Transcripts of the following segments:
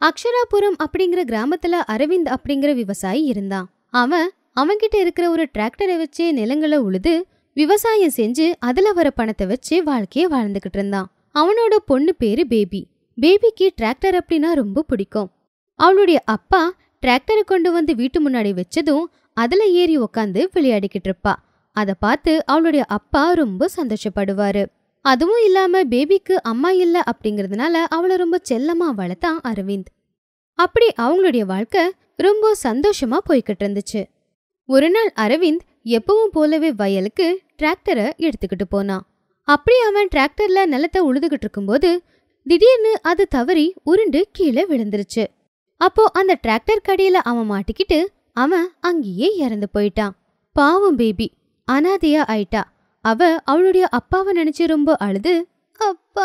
அக்ஷராபுரம் அப்படிங்கிற கிராமத்துல அரவிந்த் அப்படிங்கிற விவசாயி இருந்தான் அவன் அவன்கிட்ட இருக்கிற ஒரு டிராக்டரை வச்சு நிலங்களை உழுது விவசாயம் செஞ்சு அதுல வர பணத்தை வச்சு வாழ்க்கைய வாழ்ந்துகிட்டு இருந்தான் அவனோட பொண்ணு பேரு பேபி பேபிக்கு டிராக்டர் அப்படின்னா ரொம்ப பிடிக்கும் அவளுடைய அப்பா டிராக்டரை கொண்டு வந்து வீட்டு முன்னாடி வச்சதும் அதுல ஏறி உக்காந்து விளையாடிக்கிட்டு இருப்பா அதை பார்த்து அவளுடைய அப்பா ரொம்ப சந்தோஷப்படுவாரு அதுவும் இல்லாம பேபிக்கு அம்மா இல்ல அப்படிங்கறதுனால அவளை ரொம்ப செல்லமா வளர்த்தான் அரவிந்த் அப்படி அவங்களுடைய வாழ்க்கை ரொம்ப சந்தோஷமா போய்கிட்டு இருந்துச்சு ஒரு நாள் அரவிந்த் எப்பவும் போலவே வயலுக்கு டிராக்டரை எடுத்துக்கிட்டு போனான் அப்படி அவன் டிராக்டர்ல நிலத்தை உழுதுகிட்டு இருக்கும்போது திடீர்னு அது தவறி உருண்டு கீழே விழுந்துருச்சு அப்போ அந்த டிராக்டர் கடியில அவன் மாட்டிக்கிட்டு அவன் அங்கேயே இறந்து போயிட்டான் பாவம் பேபி அனாதையா ஆயிட்டா அவ அவளுடைய அப்பாவை நினைச்சு ரொம்ப அழுது அப்பா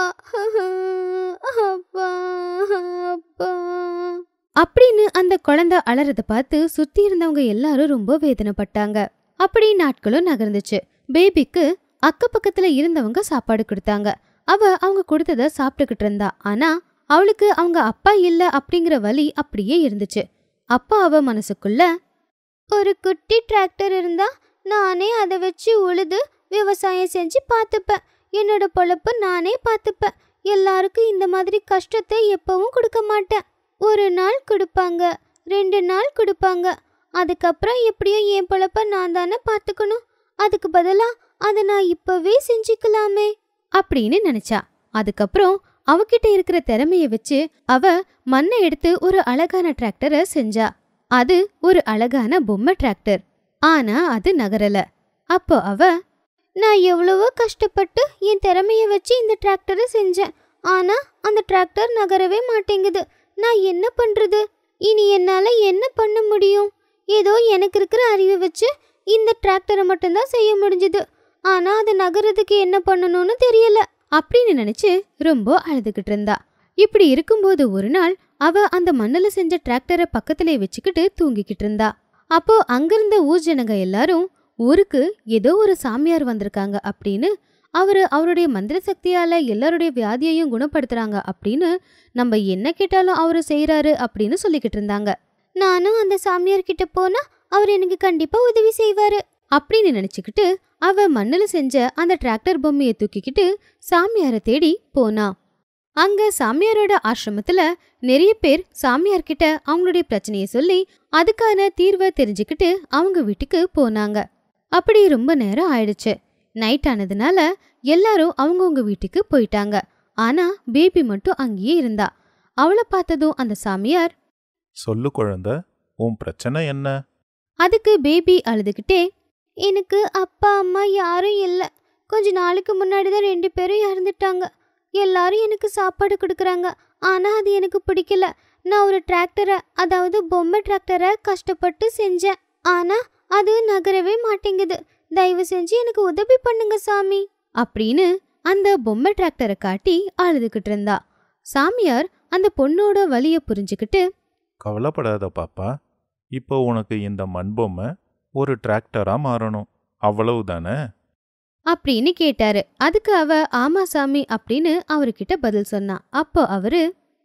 அப்பா அப்பா அப்படின்னு அந்த குழந்தை அலறத பார்த்து சுத்தி இருந்தவங்க எல்லாரும் ரொம்ப வேதனைப்பட்டாங்க அப்படி நாட்களும் நகர்ந்துச்சு பேபிக்கு அக்க பக்கத்துல இருந்தவங்க சாப்பாடு கொடுத்தாங்க அவ அவங்க கொடுத்தத சாப்பிட்டுக்கிட்டு இருந்தா ஆனா அவளுக்கு அவங்க அப்பா இல்ல அப்படிங்கிற வலி அப்படியே இருந்துச்சு அப்பா அவ மனசுக்குள்ள ஒரு குட்டி டிராக்டர் இருந்தா நானே அதை வச்சு உழுது விவசாயம் செஞ்சு பார்த்துப்பேன் என்னோட பொழப்பு நானே பார்த்துப்பேன் எல்லாருக்கும் இந்த மாதிரி கஷ்டத்தை எப்பவும் கொடுக்க மாட்டேன் ஒரு நாள் கொடுப்பாங்க ரெண்டு நாள் கொடுப்பாங்க அதுக்கப்புறம் எப்படியோ என் பொழப்ப நான் தானே பார்த்துக்கணும் அதுக்கு பதிலா அதை நான் இப்பவே செஞ்சுக்கலாமே அப்படின்னு நினைச்சா அதுக்கப்புறம் அவகிட்ட இருக்கிற திறமைய வச்சு அவ மண்ணை எடுத்து ஒரு அழகான டிராக்டரை செஞ்சா அது ஒரு அழகான பொம்மை டிராக்டர் ஆனா அது நகரல அப்போ அவ நான் எவ்வளவோ கஷ்டப்பட்டு என் திறமைய வச்சு இந்த டிராக்டரை செஞ்சேன் ஆனா அந்த டிராக்டர் நகரவே மாட்டேங்குது நான் என்ன பண்றது இனி என்னால என்ன பண்ண முடியும் ஏதோ எனக்கு இருக்கிற அறிவை வச்சு இந்த டிராக்டரை மட்டும்தான் செய்ய முடிஞ்சது ஆனா அது நகரத்துக்கு என்ன பண்ணணும்னு தெரியல அப்படின்னு நினைச்சு ரொம்ப அழுதுகிட்டு இருந்தா இப்படி இருக்கும்போது ஒரு நாள் அவ அந்த மண்ணுல செஞ்ச டிராக்டரை பக்கத்திலே வச்சுக்கிட்டு தூங்கிக்கிட்டு இருந்தா அப்போ அங்கிருந்த ஊர் ஜனங்க எல்லாரும் ஊருக்கு ஏதோ ஒரு சாமியார் வந்திருக்காங்க அப்படின்னு அவரு அவருடைய மந்திர சக்தியால எல்லாருடைய வியாதியையும் குணப்படுத்துறாங்க அப்படின்னு நம்ம என்ன கேட்டாலும் அவரு செய்யறாரு அப்படின்னு சொல்லிக்கிட்டு இருந்தாங்க நானும் அந்த சாமியார் கிட்ட போனா அவர் எனக்கு கண்டிப்பா உதவி செய்வாரு அப்படின்னு நினைச்சுக்கிட்டு அவ மண்ணுல செஞ்ச அந்த டிராக்டர் பொம்மையை தூக்கிக்கிட்டு சாமியாரை தேடி போனா அங்க சாமியாரோட ஆசிரமத்துல நிறைய பேர் சாமியார் கிட்ட அவங்களுடைய பிரச்சனையை சொல்லி அதுக்கான தீர்வை தெரிஞ்சுக்கிட்டு அவங்க வீட்டுக்கு போனாங்க அப்படி ரொம்ப நேரம் ஆயிடுச்சு நைட் ஆனதுனால எல்லாரும் அவங்கவுங்க வீட்டுக்கு போயிட்டாங்க ஆனா பேபி மட்டும் அங்கேயே இருந்தா அவளை பார்த்ததும் அந்த சாமியார் சொல்லு குழந்தை உன் பிரச்சனை என்ன அதுக்கு பேபி அழுதுகிட்டே எனக்கு அப்பா அம்மா யாரும் இல்லை கொஞ்ச நாளுக்கு முன்னாடி தான் ரெண்டு பேரும் இறந்துட்டாங்க எல்லாரும் எனக்கு சாப்பாடு கொடுக்குறாங்க ஆனால் அது எனக்கு பிடிக்கல நான் ஒரு டிராக்டரை அதாவது பொம்மை டிராக்டரை கஷ்டப்பட்டு செஞ்சேன் ஆனால் அது நகரவே மாட்டேங்குது தயவு செஞ்சு எனக்கு உதவி பண்ணுங்க சாமி அப்படின்னு அந்த பொம்மை டிராக்டரை காட்டி அழுதுகிட்டு இருந்தா சாமியார் அந்த பொண்ணோட வலிய புரிஞ்சுக்கிட்டு கவலைப்படாத பாப்பா இப்போ உனக்கு இந்த மண் பொம்மை ஒரு டிராக்டரா மாறணும் அவ்வளவுதானே அப்படின்னு கேட்டாரு அதுக்கு அவ ஆமா சாமி அப்படின்னு அவர்கிட்ட பதில் சொன்னா அப்போ அவரு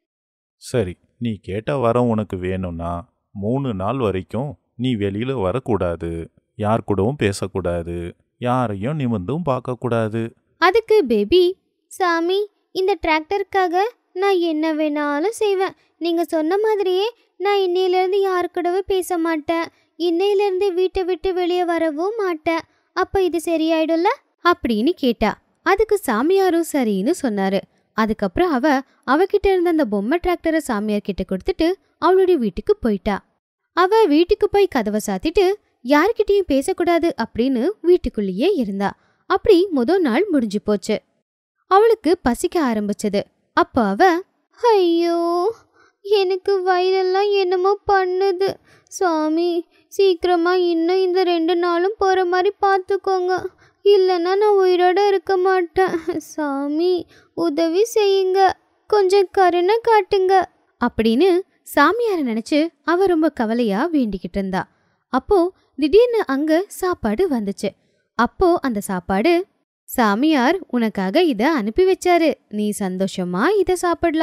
சரி நீ கேட்ட வரம் உனக்கு வேணும்னா மூணு நாள் வரைக்கும் நீ வெளியில வரக்கூடாது யார் கூடவும் பேசக்கூடாது யாரையும் நிமிர்ந்தும் பார்க்கக்கூடாது அதுக்கு பேபி சாமி இந்த டிராக்டருக்காக நான் என்ன வேணாலும் செய்வேன் நீங்க சொன்ன மாதிரியே நான் இன்னையிலேருந்து யாரு கூடவும் பேச மாட்டேன் இன்னையிலேருந்து வீட்டை விட்டு வெளியே வரவும் மாட்டேன் அப்ப இது சரியாயிடும்ல அப்படின்னு கேட்டா அதுக்கு சாமியாரும் சரின்னு சொன்னாரு அதுக்கப்புறம் அவ அவகிட்ட இருந்த அந்த பொம்மை டிராக்டரை சாமியார் கிட்ட கொடுத்துட்டு அவளுடைய வீட்டுக்கு போயிட்டா அவ வீட்டுக்கு போய் கதவை சாத்திட்டு யார்கிட்டயும் பேசக்கூடாது அப்படின்னு வீட்டுக்குள்ளேயே இருந்தா அப்படி முதல் நாள் முடிஞ்சு போச்சு அவளுக்கு பசிக்க ஆரம்பிச்சது அப்ப அவ ஐயோ எனக்கு வயிறெல்லாம் என்னமோ பண்ணுது சாமி சீக்கிரமா இன்னும் இந்த ரெண்டு நாளும் போற மாதிரி பார்த்துக்கோங்க இல்லைன்னா நான் உயிரோட இருக்க மாட்டேன் சாமி உதவி செய்யுங்க கொஞ்சம் கருணை காட்டுங்க அப்படின்னு சாமியாரை நினைச்சு அவ ரொம்ப கவலையா வேண்டிக்கிட்டு இருந்தா அப்போ திடீர்னு அங்க சாப்பாடு வந்துச்சு அப்போ அந்த சாப்பாடு சாமியார் உனக்காக இத அனுப்பி வச்சாரு நீ சந்தோஷமா இத சாப்பிடலாம்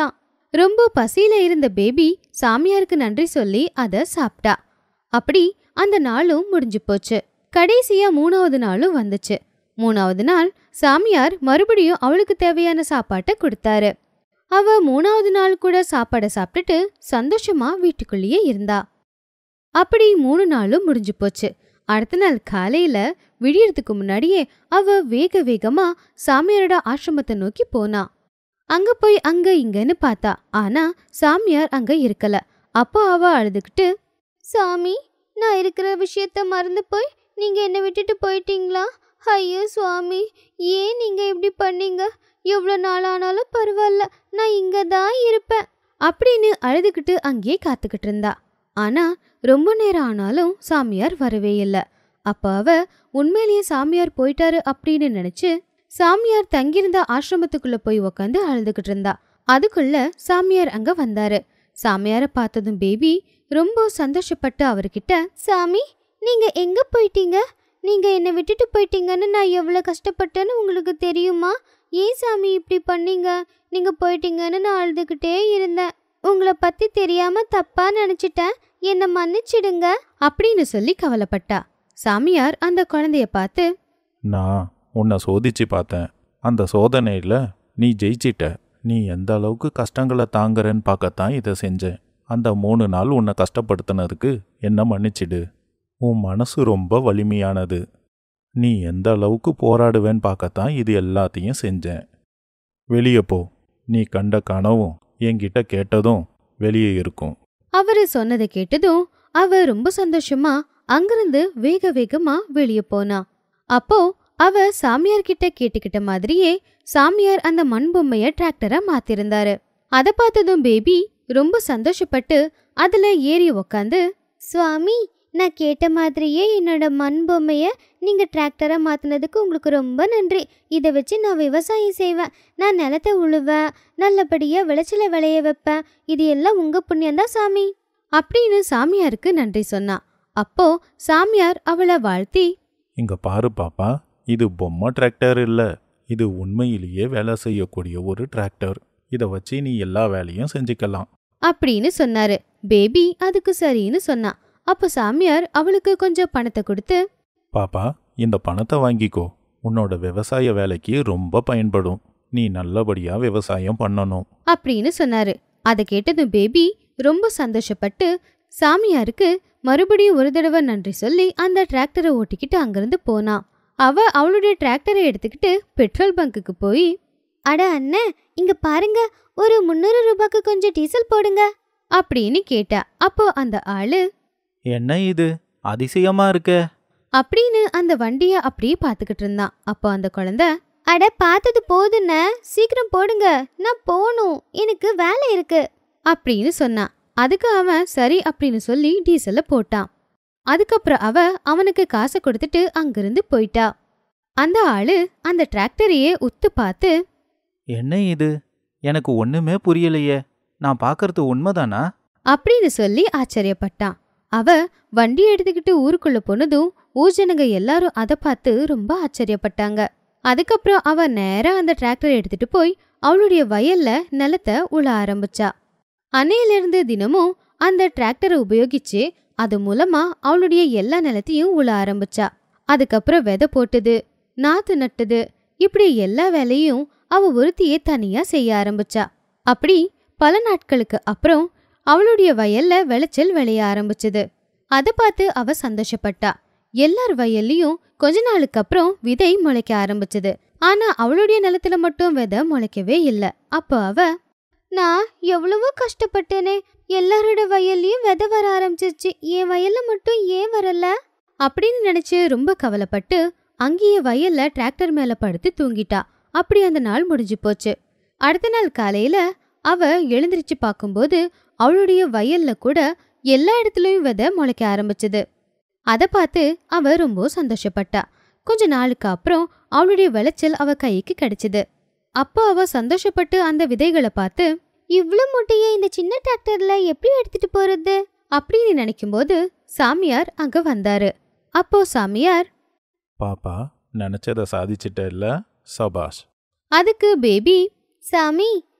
ரொம்ப பசியில இருந்த பேபி சாமியாருக்கு நன்றி சொல்லி அத சாப்பிட்டா அப்படி அந்த நாளும் முடிஞ்சு போச்சு கடைசியா மூணாவது நாளும் வந்துச்சு மூணாவது நாள் சாமியார் மறுபடியும் அவளுக்கு தேவையான சாப்பாட்டை கொடுத்தாரு அவ மூணாவது நாள் கூட சாப்பாடை சாப்பிட்டுட்டு சந்தோஷமா வீட்டுக்குள்ளேயே இருந்தா அப்படி மூணு நாளும் முடிஞ்சு போச்சு அடுத்த நாள் காலையில விடியறதுக்கு முன்னாடியே அவ வேக வேகமா சாமியாரோட ஆசிரமத்தை நோக்கி போனா அங்க போய் அங்க இங்கன்னு பார்த்தா ஆனா சாமியார் அங்க இருக்கல அப்போ அவ அழுதுகிட்டு சாமி நான் இருக்கிற விஷயத்த மறந்து போய் நீங்க என்னை விட்டுட்டு போயிட்டீங்களா ஐயோ சுவாமி ஏன் நீங்க இப்படி பண்ணீங்க எவ்வளோ நாள் ஆனாலும் பரவாயில்ல நான் இங்க தான் இருப்பேன் அப்படின்னு அழுதுகிட்டு அங்கேயே காத்துக்கிட்டு இருந்தா ஆனா ரொம்ப நேரம் ஆனாலும் சாமியார் வரவே இல்லை அப்ப அவ உண்மையிலேயே சாமியார் போயிட்டாரு அப்படின்னு நினைச்சு சாமியார் தங்கியிருந்த ஆசிரமத்துக்குள்ள போய் உக்காந்து அழுதுகிட்டு இருந்தா அதுக்குள்ள சாமியார் அங்க வந்தாரு சாமியார பார்த்ததும் பேபி ரொம்ப சந்தோஷப்பட்டு அவர்கிட்ட சாமி நீங்க எங்க போயிட்டீங்க நீங்க என்னை விட்டுட்டு போயிட்டீங்கன்னு நான் எவ்வளவு கஷ்டப்பட்டேன்னு உங்களுக்கு தெரியுமா ஏன் சாமி இப்படி பண்ணீங்க நீங்க போயிட்டீங்கன்னு நான் அழுதுகிட்டே இருந்தேன் உங்களை பத்தி தெரியாம தப்பா நினைச்சிட்டேன் என்னை மன்னிச்சிடுங்க அப்படின்னு சொல்லி கவலைப்பட்டா சாமியார் அந்த குழந்தைய பார்த்து நான் உன்னை சோதிச்சு பார்த்தேன் அந்த சோதனையில் நீ ஜெயிச்சிட்ட நீ எந்த அளவுக்கு கஷ்டங்களை தாங்குறேன்னு பார்க்கத்தான் இதை செஞ்சேன் அந்த மூணு நாள் உன்னை கஷ்டப்படுத்தினதுக்கு என்ன மன்னிச்சிடு உன் மனசு ரொம்ப வலிமையானது நீ எந்த அளவுக்கு போராடுவேன்னு பார்க்கத்தான் இது எல்லாத்தையும் செஞ்சேன் வெளியே போ நீ கண்ட கனவும் என்கிட்ட கேட்டதும் வெளியே இருக்கும் அவரு சொன்னதை கேட்டதும் அவ ரொம்ப சந்தோஷமா அங்கிருந்து வேக வேகமா வெளிய போனா அப்போ அவ சாமியார் கிட்ட கேட்டுக்கிட்ட மாதிரியே சாமியார் அந்த மண் பொம்மைய டிராக்டரா மாத்திருந்தாரு அத பார்த்ததும் பேபி ரொம்ப சந்தோஷப்பட்டு அதுல ஏறி உக்காந்து சுவாமி நான் கேட்ட மாதிரியே என்னோட மண் பொம்மைய நீங்க டிராக்டரா மாத்தினதுக்கு உங்களுக்கு ரொம்ப நன்றி இதை வச்சு நான் விவசாயம் செய்வேன் நான் நிலத்தை உழுவேன் நல்லபடியா விளைச்சல விளைய வைப்பேன் இது எல்லாம் உங்க புண்ணியம்தான் சாமி அப்படின்னு சாமியாருக்கு நன்றி சொன்னா அப்போ சாமியார் அவளை வாழ்த்தி இங்க பாரு பாப்பா இது பொம்மை டிராக்டர் இல்ல இது உண்மையிலேயே வேலை செய்யக்கூடிய ஒரு டிராக்டர் இதை வச்சு நீ எல்லா வேலையும் செஞ்சுக்கலாம் அப்படின்னு சொன்னாரு பேபி அதுக்கு சரின்னு சொன்னா அப்போ சாமியார் அவளுக்கு கொஞ்சம் பணத்தை கொடுத்து பாப்பா இந்த பணத்தை வாங்கிக்கோ உன்னோட விவசாய வேலைக்கு ரொம்ப பயன்படும் நீ நல்லபடியா விவசாயம் பண்ணணும் அப்படின்னு சொன்னாரு அதை கேட்டதும் பேபி ரொம்ப சந்தோஷப்பட்டு சாமியாருக்கு மறுபடியும் ஒரு தடவை நன்றி சொல்லி அந்த டிராக்டரை ஓட்டிக்கிட்டு அங்கிருந்து போனா அவ அவளுடைய டிராக்டரை எடுத்துக்கிட்டு பெட்ரோல் பங்குக்கு போய் அட அண்ணன் இங்க பாருங்க ஒரு முந்நூறு ரூபாய்க்கு கொஞ்சம் டீசல் போடுங்க அப்படின்னு கேட்டா அப்போ அந்த ஆளு என்ன இது அதிசயமா இருக்க அப்படின்னு அந்த வண்டிய அப்படியே பார்த்துக்கிட்டு இருந்தான் அப்போ அந்த குழந்தை அட பார்த்தது போதுண்ணே சீக்கிரம் போடுங்க நான் போகணும் எனக்கு வேலை இருக்கு அப்படின்னு சொன்னான் அதுக்கு அவன் சரி அப்படின்னு சொல்லி டீசலை போட்டான் அதுக்கப்புறம் அவ அவனுக்கு காசை கொடுத்துட்டு அங்கிருந்து போயிட்டா அந்த ஆளு அந்த டிராக்டரையே உத்து பார்த்து என்ன இது எனக்கு ஒண்ணுமே புரியலையே நான் பார்க்கறது உண்மைதானா அப்படின்னு சொல்லி ஆச்சரியப்பட்டான் அவ வண்டி எடுத்துக்கிட்டு ஊருக்குள்ள போனதும் ஊர்ஜனங்க எல்லாரும் அதை பார்த்து ரொம்ப ஆச்சரியப்பட்டாங்க அதுக்கப்புறம் அவ நேரா அந்த டிராக்டர் எடுத்துட்டு போய் அவளுடைய வயல்ல நிலத்தை உழ ஆரம்பிச்சா அன்னையிலிருந்து தினமும் அந்த டிராக்டரை உபயோகிச்சு அது மூலமா அவளுடைய எல்லா நிலத்தையும் உழ ஆரம்பிச்சா அதுக்கப்புறம் விதை போட்டது நாத்து நட்டது இப்படி எல்லா வேலையும் அவ ஒருத்தியே தனியா செய்ய ஆரம்பிச்சா அப்படி பல நாட்களுக்கு அப்புறம் அவளுடைய வயல்ல விளைச்சல் விளைய ஆரம்பிச்சது அதை பார்த்து அவ சந்தோஷப்பட்டா எல்லார் வயல்லையும் கொஞ்ச நாளுக்கு அப்புறம் விதை முளைக்க ஆரம்பிச்சது ஆனா அவளுடைய நிலத்துல மட்டும் விதை முளைக்கவே இல்ல அப்போ அவ நான் எவ்வளவோ கஷ்டப்பட்டேனே எல்லாரோட வயல்லையும் விதை வர ஆரம்பிச்சிருச்சு என் வயல்ல மட்டும் ஏன் வரல அப்படின்னு நினைச்சு ரொம்ப கவலைப்பட்டு அங்கேயே வயல்ல டிராக்டர் மேல படுத்து தூங்கிட்டா அப்படி அந்த நாள் முடிஞ்சு போச்சு அடுத்த நாள் காலையில அவ எழுந்திருச்சு பார்க்கும்போது அவளுடைய வயல்ல கூட எல்லா இடத்துலயும் விதை முளைக்க ஆரம்பிச்சது அதை பார்த்து அவ ரொம்ப சந்தோஷப்பட்டா கொஞ்ச நாளுக்கு அப்புறம் அவளுடைய விளைச்சல் அவ கைக்கு கிடைச்சது அப்போ அவ சந்தோஷப்பட்டு அந்த விதைகளை பார்த்து இவ்ளோ மூட்டைய இந்த சின்ன டிராக்டர்ல எப்படி எடுத்துட்டு போறது அப்படின்னு நினைக்கும்போது சாமியார் அங்க வந்தாரு அப்போ சாமியார் பாப்பா நினைச்சதை சாதிச்சிட்ட இல்ல சபாஷ் அதுக்கு பேபி சாமி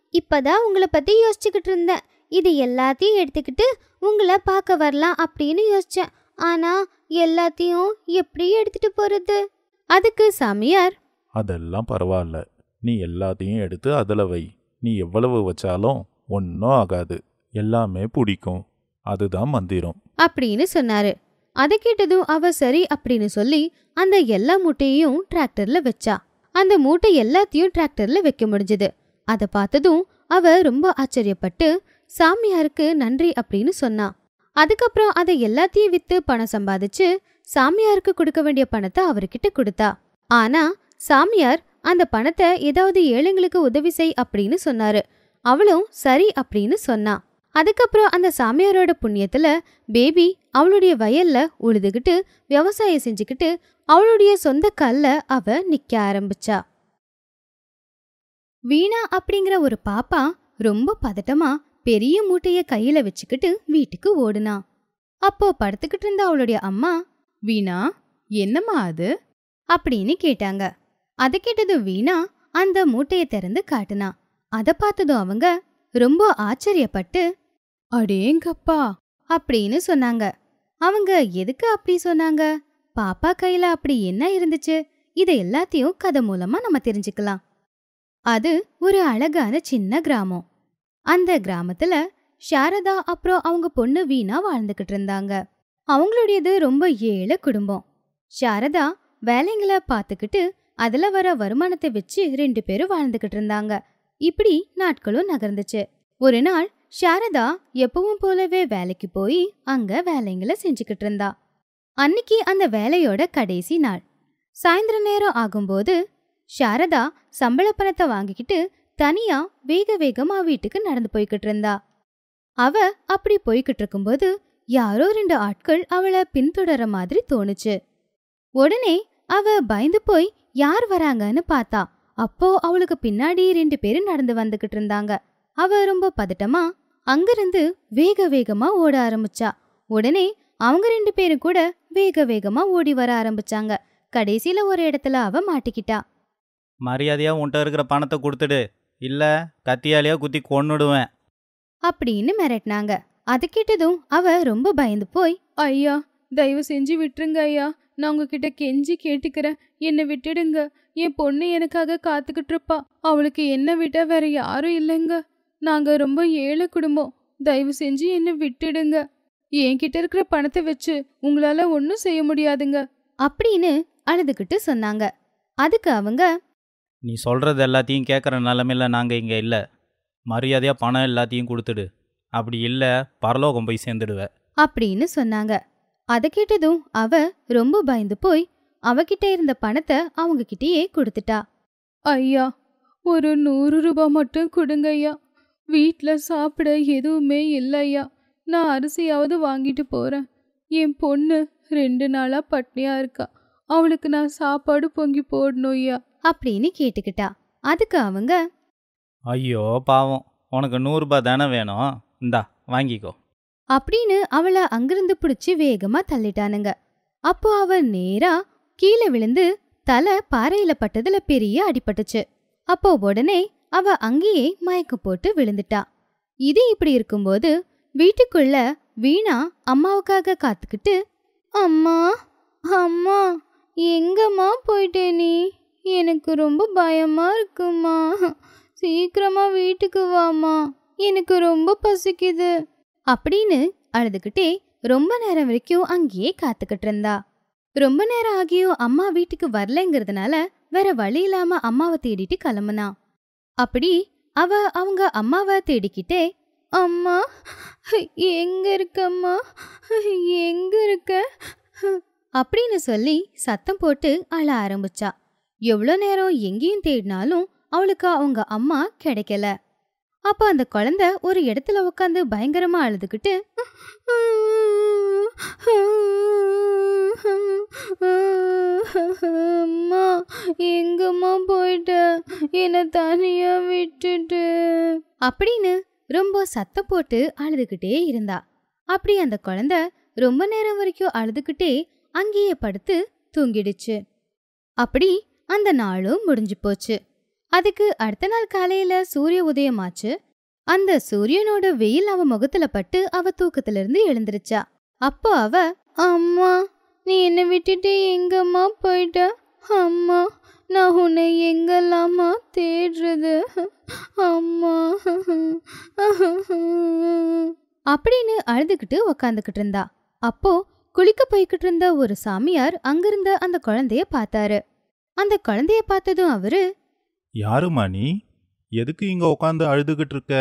இப்பதான் உங்களை பத்தி யோசிச்சுக்கிட்டு இருந்தேன் இது எல்லாத்தையும் எடுத்துக்கிட்டு உங்களை பார்க்க வரலாம் அப்படின்னு யோசிச்சேன் ஆனா எல்லாத்தையும் எப்படி எடுத்துட்டு போறது அதுக்கு சாமியார் அதெல்லாம் பரவாயில்ல நீ எல்லாத்தையும் எடுத்து அதில் வை நீ எவ்வளவு வச்சாலும் ஒன்றும் ஆகாது எல்லாமே பிடிக்கும் அதுதான் மந்திரம் அப்படின்னு சொன்னாரு அதை கேட்டதும் அவ சரி அப்படின்னு சொல்லி அந்த எல்லா மூட்டையையும் டிராக்டர்ல வச்சா அந்த மூட்டை எல்லாத்தையும் டிராக்டர்ல வைக்க முடிஞ்சது அதை பார்த்ததும் அவ ரொம்ப ஆச்சரியப்பட்டு சாமியாருக்கு நன்றி அப்படின்னு சொன்னா அதுக்கப்புறம் அதை எல்லாத்தையும் வித்து பணம் சம்பாதிச்சு சாமியாருக்கு கொடுக்க வேண்டிய பணத்தை அவர்கிட்ட கொடுத்தா ஆனா சாமியார் அந்த பணத்தை ஏதாவது ஏழைங்களுக்கு உதவி செய் அப்படின்னு சொன்னாரு அவளும் சரி அப்படின்னு சொன்னா அதுக்கப்புறம் அந்த சாமியாரோட புண்ணியத்துல பேபி அவளுடைய வயல்ல உழுதுகிட்டு விவசாயம் செஞ்சுக்கிட்டு அவளுடைய சொந்த கல்ல அவ நிக்க ஆரம்பிச்சா வீணா அப்படிங்கிற ஒரு பாப்பா ரொம்ப பதட்டமா பெரிய மூட்டைய கையில வச்சுக்கிட்டு வீட்டுக்கு ஓடுனா அப்போ படுத்துக்கிட்டு இருந்த அவளுடைய அம்மா வீணா என்னம்மா அது அப்படின்னு கேட்டாங்க அதை கேட்டது வீணா அந்த மூட்டைய திறந்து காட்டுனா அதை பார்த்ததும் அவங்க ரொம்ப ஆச்சரியப்பட்டு அடேங்கப்பா அப்படின்னு சொன்னாங்க அவங்க எதுக்கு அப்படி சொன்னாங்க பாப்பா கையில அப்படி என்ன இருந்துச்சு இதை எல்லாத்தையும் கதை மூலமா நம்ம தெரிஞ்சுக்கலாம் அது ஒரு அழகான சின்ன கிராமம் அந்த கிராமத்துல சாரதா அப்புறம் அவங்க பொண்ணு வீணா வாழ்ந்துகிட்டு இருந்தாங்க அவங்களுடையது ரொம்ப ஏழை குடும்பம் சாரதா வேலைங்களை பார்த்துக்கிட்டு அதுல வர வருமானத்தை வச்சு ரெண்டு பேரும் வாழ்ந்துகிட்டு இருந்தாங்க இப்படி நாட்களும் நகர்ந்துச்சு ஒரு நாள் சாரதா எப்பவும் போலவே வேலைக்கு போய் அங்க வேலைங்களை செஞ்சுக்கிட்டு இருந்தா அன்னிக்கு அந்த வேலையோட கடைசி நாள் சாயந்தர நேரம் ஆகும்போது சாரதா சம்பள பணத்தை வாங்கிக்கிட்டு தனியா வேக வேகமா வீட்டுக்கு நடந்து போய்கிட்டு இருந்தா அவ அப்படி போய்கிட்டு இருக்கும்போது யாரோ ரெண்டு ஆட்கள் அவளை பின்தொடர மாதிரி தோணுச்சு உடனே அவ பயந்து போய் யார் வராங்கன்னு பார்த்தா அப்போ அவளுக்கு பின்னாடி ரெண்டு பேரும் நடந்து வந்துகிட்டு இருந்தாங்க அவ ரொம்ப பதட்டமா அங்கிருந்து வேக வேகமா ஓட ஆரம்பிச்சா உடனே அவங்க ரெண்டு பேரும் கூட வேக வேகமா ஓடி வர ஆரம்பிச்சாங்க கடைசியில ஒரு இடத்துல அவ மாட்டிக்கிட்டா மரியாதையா உன்கிட்ட இருக்கிற பணத்தை கொடுத்துடு இல்ல கத்தியாலேயே குத்தி கொன்னுடுவேன் அப்படின்னு மிரட்டினாங்க அது கேட்டதும் அவ ரொம்ப பயந்து போய் ஐயா தயவு செஞ்சு விட்டுருங்க ஐயா நான் உங்ககிட்ட கெஞ்சி கேட்டுக்கிறேன் என்னை விட்டுடுங்க என் பொண்ணு எனக்காக காத்துக்கிட்டு இருப்பா அவளுக்கு என்ன விட்டா வேற யாரும் இல்லைங்க நாங்க ரொம்ப ஏழை குடும்பம் தயவு செஞ்சு என்னை விட்டுடுங்க என்கிட்ட இருக்கிற பணத்தை வச்சு உங்களால ஒன்றும் செய்ய முடியாதுங்க அப்படின்னு அழுதுகிட்டு சொன்னாங்க அதுக்கு அவங்க நீ சொல்றது எல்லாத்தையும் கேட்குற நிலமையில நாங்கள் இங்கே இல்லை மரியாதையா பணம் எல்லாத்தையும் கொடுத்துடு அப்படி இல்லை பரலோகம் போய் சேர்ந்துடுவ அப்படின்னு சொன்னாங்க அதை கேட்டதும் அவ ரொம்ப பயந்து போய் அவகிட்ட இருந்த பணத்தை அவங்க கிட்டயே கொடுத்துட்டா ஐயா ஒரு நூறு ரூபாய் மட்டும் கொடுங்க ஐயா வீட்டில் சாப்பிட எதுவுமே இல்லை ஐயா நான் அரிசியாவது வாங்கிட்டு போகிறேன் என் பொண்ணு ரெண்டு நாளாக பட்னியாக இருக்கா அவளுக்கு நான் சாப்பாடு பொங்கி போடணும் ஐயா அப்படின்னு கேட்டுக்கிட்டா அதுக்கு அவங்க ஐயோ பாவம் உனக்கு நூறுரூபா தானே வேணும் இந்தா வாங்கிக்கோ அப்படின்னு அவளை அங்கிருந்து பிடிச்சி வேகமா தள்ளிட்டானுங்க அப்போ அவ நேரா கீழே விழுந்து தலை பாறையில பட்டதுல பெரிய அடிபட்டுச்சு அப்போ உடனே அவ அங்கேயே மயக்கம் போட்டு விழுந்துட்டா இது இப்படி இருக்கும்போது வீட்டுக்குள்ள வீணா அம்மாவுக்காக காத்துக்கிட்டு அம்மா அம்மா எங்கம்மா போயிட்டே நீ எனக்கு ரொம்ப பயமா இருக்குமா சீக்கிரமா வீட்டுக்கு வாமா எனக்கு ரொம்ப பசிக்குது அப்படின்னு அழுதுகிட்டே ரொம்ப நேரம் வரைக்கும் அங்கேயே காத்துக்கிட்டு இருந்தா ரொம்ப நேரம் ஆகியும் அம்மா வீட்டுக்கு வரலைங்கிறதுனால வேற வழி இல்லாம அம்மாவை தேடிட்டு கிளம்புனா அப்படி அவ அவங்க அம்மாவை தேடிக்கிட்டே அம்மா எங்க இருக்கம்மா எங்க இருக்க அப்படின்னு சொல்லி சத்தம் போட்டு அழ ஆரம்பிச்சா எவ்வளோ நேரம் எங்கேயும் தேடினாலும் அவளுக்கு அவங்க அம்மா கிடைக்கல அப்ப அந்த குழந்தை ஒரு இடத்துல உட்காந்து பயங்கரமா அழுதுகிட்டு அம்மா எங்கம்மா போயிட்ட என்னை தனியா விட்டுட்டு அப்படின்னு ரொம்ப சத்தம் போட்டு அழுதுகிட்டே இருந்தா அப்படி அந்த குழந்தை ரொம்ப நேரம் வரைக்கும் அழுதுகிட்டே அங்கேயே படுத்து தூங்கிடுச்சு அப்படி அந்த நாளும் முடிஞ்சு போச்சு அதுக்கு அடுத்த நாள் காலையில சூரிய உதயமாச்சு அந்த சூரியனோட வெயில் அவ முகத்துல பட்டு அவ தூக்கத்துல இருந்து எழுந்திருச்சா அப்போ அவ அம்மா நீ என்னை விட்டுட்டு எங்கம்மா போயிட்ட அம்மா நான் உன்னை எங்கெல்லாமா தேடுறது அம்மா அப்படின்னு அழுதுகிட்டு உக்காந்துக்கிட்டு இருந்தா அப்போ குளிக்க போய்கிட்டு இருந்த ஒரு சாமியார் அங்கிருந்த அந்த குழந்தைய பார்த்தாரு அந்த குழந்தைய பார்த்ததும் அவரு யாருமா நீ எதுக்கு இங்க உட்காந்து அழுதுகிட்டு இருக்க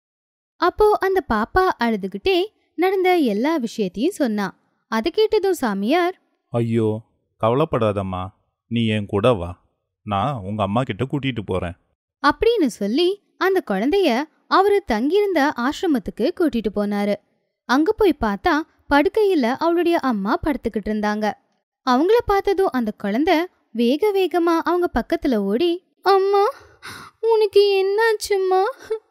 அப்போ அந்த பாப்பா அழுதுகிட்டே நடந்த எல்லா விஷயத்தையும் சொன்னா அதை கேட்டதும் சாமியார் ஐயோ கவலைப்படாதம்மா நீ என் கூட வா நான் உங்க அம்மா கிட்ட கூட்டிட்டு போறேன் அப்படின்னு சொல்லி அந்த குழந்தைய அவரு தங்கியிருந்த ஆசிரமத்துக்கு கூட்டிட்டு போனாரு அங்க போய் பார்த்தா படுக்கையில அவளுடைய அம்மா படுத்துக்கிட்டு இருந்தாங்க அவங்கள பார்த்ததும் அந்த குழந்தை வேக வேகமா அவங்க பக்கத்துல ஓடி அம்மா உனக்கு என்னாச்சும்மா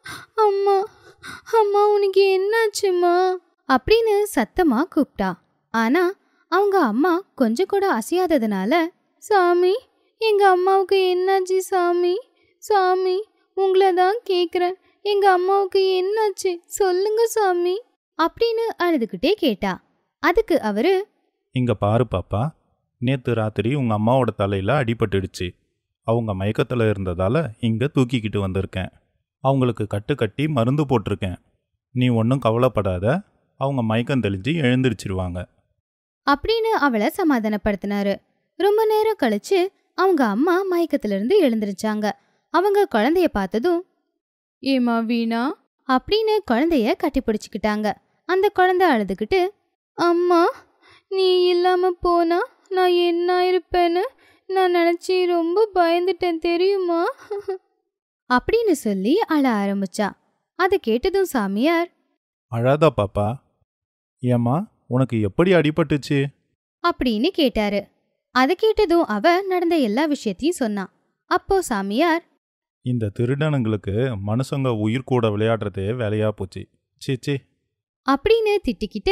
அம்மா அம்மா உனக்கு என்னாச்சும்மா அப்படின்னு சத்தமா கூப்பிட்டா ஆனா அவங்க அம்மா கொஞ்சம் கூட அசையாததுனால சாமி எங்க அம்மாவுக்கு என்னாச்சு சாமி சாமி உங்களை தான் கேக்குறேன் எங்க அம்மாவுக்கு என்னாச்சு சொல்லுங்க சாமி அப்படின்னு அழுதுகிட்டே கேட்டா அதுக்கு அவரு இங்க பாரு பாப்பா நேத்து ராத்திரி உங்க அம்மாவோட தலையில அடிபட்டுடுச்சு அவங்க மயக்கத்துல இருந்ததால இங்க தூக்கிக்கிட்டு வந்திருக்கேன் அவங்களுக்கு கட்டு கட்டி மருந்து போட்டிருக்கேன் நீ ஒன்றும் கவலைப்படாத அவங்க மயக்கம் தெளிஞ்சு எழுந்திருச்சிருவாங்க அப்படின்னு அவளை சமாதானப்படுத்தினாரு ரொம்ப நேரம் கழிச்சு அவங்க அம்மா மயக்கத்துல இருந்து எழுந்திருச்சாங்க அவங்க குழந்தைய பார்த்ததும் ஏமா வீணா அப்படின்னு குழந்தைய கட்டிப்பிடிச்சுக்கிட்டாங்க அந்த குழந்தை அழுதுகிட்டு அம்மா நீ இல்லாம போனா நான் என்ன இருப்பேன்னு நான் நினைச்சி ரொம்ப பயந்துட்டேன் தெரியுமா அப்படின்னு சொல்லி அழ ஆரம்பிச்சா அதை கேட்டதும் சாமியார் அழாதா பாப்பா ஏம்மா உனக்கு எப்படி அடிபட்டுச்சு அப்படின்னு கேட்டாரு அதை கேட்டதும் அவ நடந்த எல்லா விஷயத்தையும் சொன்னா அப்போ சாமியார் இந்த திருடனுங்களுக்கு மனுஷங்க உயிர் கூட விளையாடுறதே வேலையா போச்சு சீ சீ அப்படின்னு திட்டிக்கிட்டு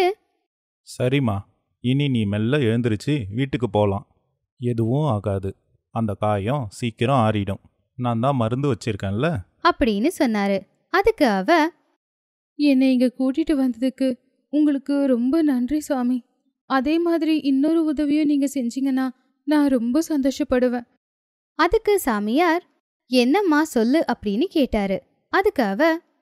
சரிம்மா இனி நீ மெல்ல எழுந்திருச்சு வீட்டுக்கு போகலாம் எதுவும் ஆகாது அந்த காயம் சீக்கிரம் ஆறிடும் நான் தான் மருந்து வச்சிருக்கேன்ல அப்படின்னு சொன்னாரு அதுக்கு அவ என்னை இங்க கூட்டிட்டு வந்ததுக்கு உங்களுக்கு ரொம்ப நன்றி சாமி அதே மாதிரி இன்னொரு உதவியும் நீங்க செஞ்சீங்கன்னா நான் ரொம்ப சந்தோஷப்படுவேன் அதுக்கு சாமியார் என்னம்மா சொல்லு அப்படின்னு கேட்டாரு அதுக்கு அவ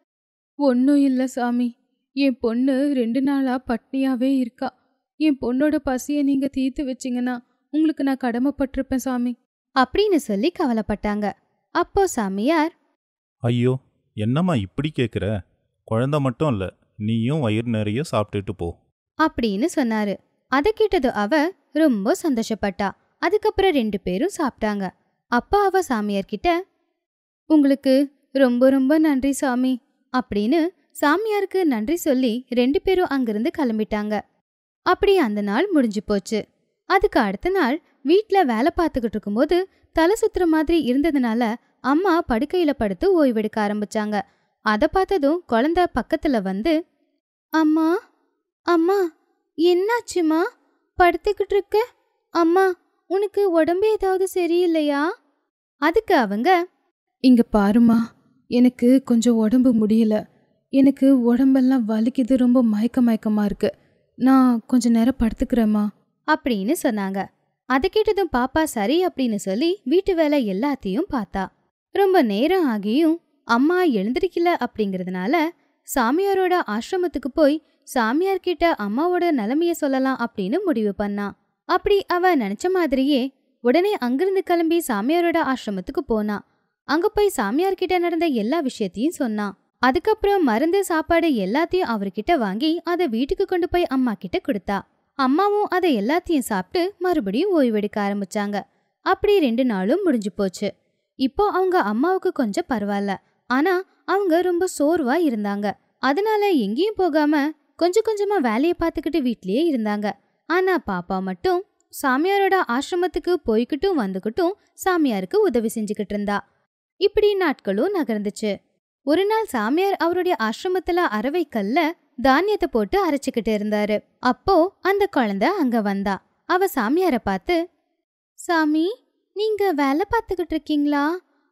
ஒன்றும் இல்லை சாமி என் பொண்ணு ரெண்டு நாளா பட்னியாவே இருக்கா என் பொண்ணோட பசியை நீங்க தீர்த்து வச்சீங்கன்னா உங்களுக்கு நான் கடமைப்பட்டிருப்பேன் சாமி அப்படின்னு சொல்லி கவலைப்பட்டாங்க அப்போ சாமியார் ஐயோ என்னம்மா இப்படி கேட்குற குழந்தை மட்டும் இல்லை நீயும் வயிறு நிறைய சாப்பிட்டுட்டு போ அப்படின்னு சொன்னாரு அதை கேட்டது அவ ரொம்ப சந்தோஷப்பட்டா அதுக்கப்புறம் ரெண்டு பேரும் சாப்பிட்டாங்க அப்பா அவ சாமியார் கிட்ட உங்களுக்கு ரொம்ப ரொம்ப நன்றி சாமி அப்படின்னு சாமியாருக்கு நன்றி சொல்லி ரெண்டு பேரும் அங்கிருந்து கிளம்பிட்டாங்க அப்படி அந்த நாள் முடிஞ்சு போச்சு அதுக்கு அடுத்த நாள் வீட்ல வேலை பார்த்துக்கிட்டு இருக்கும்போது தலை சுத்துற மாதிரி இருந்ததுனால அம்மா படுக்கையில படுத்து ஓய்வெடுக்க ஆரம்பிச்சாங்க அதை பார்த்ததும் குழந்தை பக்கத்துல வந்து அம்மா அம்மா என்னாச்சுமா படுத்துக்கிட்டு இருக்க அம்மா உனக்கு உடம்பு ஏதாவது சரியில்லையா அதுக்கு அவங்க இங்க பாருமா எனக்கு கொஞ்சம் உடம்பு முடியல எனக்கு உடம்பெல்லாம் வலிக்குது ரொம்ப மயக்க மயக்கமா இருக்கு நான் கொஞ்ச நேரம் படுத்துக்கிறேம்மா அப்படின்னு சொன்னாங்க அதை கேட்டதும் பாப்பா சரி அப்படின்னு சொல்லி வீட்டு வேலை எல்லாத்தையும் பார்த்தா ரொம்ப நேரம் ஆகியும் அம்மா எழுந்திருக்கல அப்படிங்கறதுனால சாமியாரோட ஆசிரமத்துக்கு போய் சாமியார் கிட்ட அம்மாவோட நிலைமைய சொல்லலாம் அப்படின்னு முடிவு பண்ணா அப்படி அவ நினைச்ச மாதிரியே உடனே அங்கிருந்து கிளம்பி சாமியாரோட ஆசிரமத்துக்கு போனா அங்க போய் சாமியார் கிட்ட நடந்த எல்லா விஷயத்தையும் சொன்னா அதுக்கப்புறம் மருந்து சாப்பாடு எல்லாத்தையும் அவர்கிட்ட வாங்கி அதை வீட்டுக்கு கொண்டு போய் அம்மா கிட்ட கொடுத்தா அம்மாவும் அதை எல்லாத்தையும் சாப்பிட்டு மறுபடியும் ஓய்வெடுக்க ஆரம்பிச்சாங்க அப்படி ரெண்டு நாளும் முடிஞ்சு போச்சு இப்போ அவங்க அம்மாவுக்கு கொஞ்சம் பரவாயில்ல ஆனா அவங்க ரொம்ப சோர்வா இருந்தாங்க அதனால எங்கேயும் போகாம கொஞ்சம் கொஞ்சமா வேலையை பார்த்துக்கிட்டு வீட்லயே இருந்தாங்க ஆனா பாப்பா மட்டும் சாமியாரோட ஆசிரமத்துக்கு போய்கிட்டும் வந்துகிட்டும் சாமியாருக்கு உதவி செஞ்சுக்கிட்டு இருந்தா இப்படி நாட்களும் நகர்ந்துச்சு ஒரு நாள் சாமியார் அவருடைய ஆசிரமத்துல அரவைக்கல்ல தானியத்தை போட்டு அரைச்சுக்கிட்டு இருந்தாரு அப்போ அந்த குழந்தை அங்க வந்தா அவ சாமியார பார்த்து சாமி நீங்க வேலை பார்த்துக்கிட்டு இருக்கீங்களா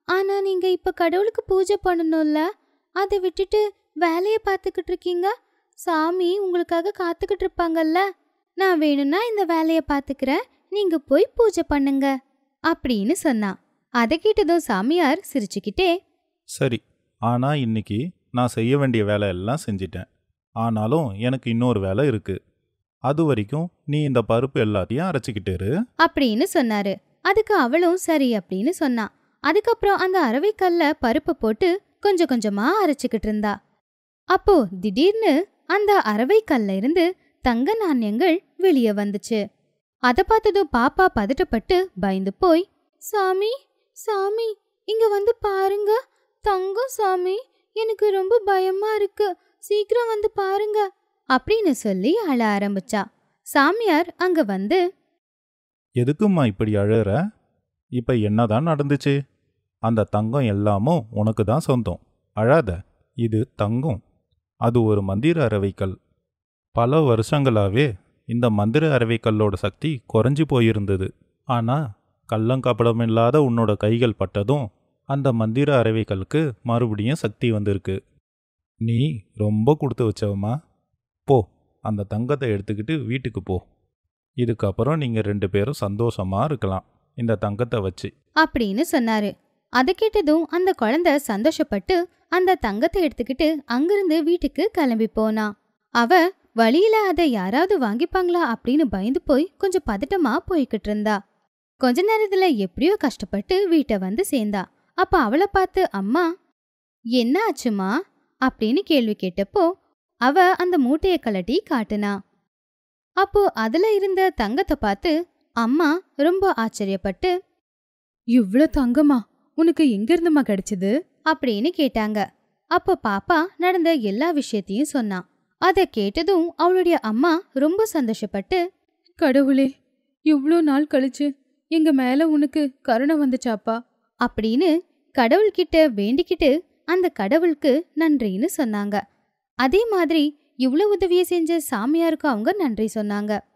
ஆனா நீங்க இப்ப கடவுளுக்கு பூஜை பண்ணணும்ல அதை விட்டுட்டு வேலைய பார்த்துக்கிட்டு இருக்கீங்க சாமி உங்களுக்காக காத்துக்கிட்டு இருப்பாங்கல்ல நான் வேணும்னா இந்த வேலைய பார்த்துக்கிறேன் நீங்க போய் பூஜை பண்ணுங்க அப்படின்னு சொன்னான் அதை கேட்டதும் சாமியார் சிரிச்சுக்கிட்டே சரி ஆனால் இன்னைக்கு நான் செய்ய வேண்டிய வேலை எல்லாம் செஞ்சிட்டேன் ஆனாலும் எனக்கு இன்னொரு வேலை இருக்கு அது வரைக்கும் நீ இந்த பருப்பு எல்லாத்தையும் அரைச்சிக்கிட்டு இரு அப்படின்னு சொன்னாரு அதுக்கு அவளும் சரி அப்படின்னு சொன்னான் அதுக்கப்புறம் அந்த அரவைக்கல்ல பருப்பு போட்டு கொஞ்சம் கொஞ்சமா அரைச்சுக்கிட்டு இருந்தா அப்போ திடீர்னு அந்த அரவைக்கல்ல இருந்து தங்க நாணயங்கள் வெளியே வந்துச்சு அத பார்த்ததும் பாப்பா பதட்டப்பட்டு பயந்து போய் சாமி சாமி இங்க வந்து பாருங்க தங்கம் சாமி எனக்கு ரொம்ப பயமா இருக்கு சீக்கிரம் வந்து பாருங்க அப்படின்னு சொல்லி அழ ஆரம்பிச்சா சாமியார் அங்க வந்து எதுக்கும்மா இப்படி அழற இப்போ என்னதான் நடந்துச்சு அந்த தங்கம் எல்லாமும் உனக்கு தான் சொந்தம் அழாத இது தங்கம் அது ஒரு மந்திர அரவைக்கல் பல வருஷங்களாவே இந்த மந்திர அரவைக்கல்லோட சக்தி குறைஞ்சி போயிருந்தது ஆனால் கள்ளங்கபடமில்லாத உன்னோட கைகள் பட்டதும் அந்த மந்திர அரவைக்கலுக்கு மறுபடியும் சக்தி வந்திருக்கு நீ ரொம்ப கொடுத்து வச்சவமா போ அந்த தங்கத்தை எடுத்துக்கிட்டு வீட்டுக்கு போ இதுக்கப்புறம் நீங்கள் ரெண்டு பேரும் சந்தோஷமாக இருக்கலாம் இந்த தங்கத்தை வச்சு அப்படின்னு சொன்னாரு அதை கேட்டதும் அந்த குழந்தை சந்தோஷப்பட்டு அந்த தங்கத்தை எடுத்துக்கிட்டு அங்கிருந்து வீட்டுக்கு கிளம்பி போனா அவ வழியில அதை யாராவது வாங்கிப்பாங்களா அப்படின்னு பயந்து போய் கொஞ்சம் பதட்டமா போய்கிட்டு இருந்தா கொஞ்ச நேரத்துல எப்படியோ கஷ்டப்பட்டு வீட்டை வந்து சேர்ந்தா அப்ப அவளை பார்த்து அம்மா என்ன ஆச்சுமா அப்படின்னு கேள்வி கேட்டப்போ அவ அந்த மூட்டைய கலட்டி காட்டுனா அப்போ அதுல இருந்த தங்கத்தை பார்த்து அம்மா ரொம்ப ஆச்சரியப்பட்டு இவ்ளோ தங்கமா உனக்கு எங்க இருந்துமா கிடைச்சது அப்படின்னு கேட்டாங்க அப்போ பாப்பா நடந்த எல்லா விஷயத்தையும் சொன்னான் அதை கேட்டதும் அவளுடைய அம்மா ரொம்ப சந்தோஷப்பட்டு கடவுளே இவ்ளோ நாள் கழிச்சு எங்க மேல உனக்கு கருணை வந்துச்சாப்பா அப்படின்னு கடவுள்கிட்ட வேண்டிக்கிட்டு அந்த கடவுளுக்கு நன்றின்னு சொன்னாங்க அதே மாதிரி இவ்வளவு உதவியை செஞ்ச சாமியாருக்கு அவங்க நன்றி சொன்னாங்க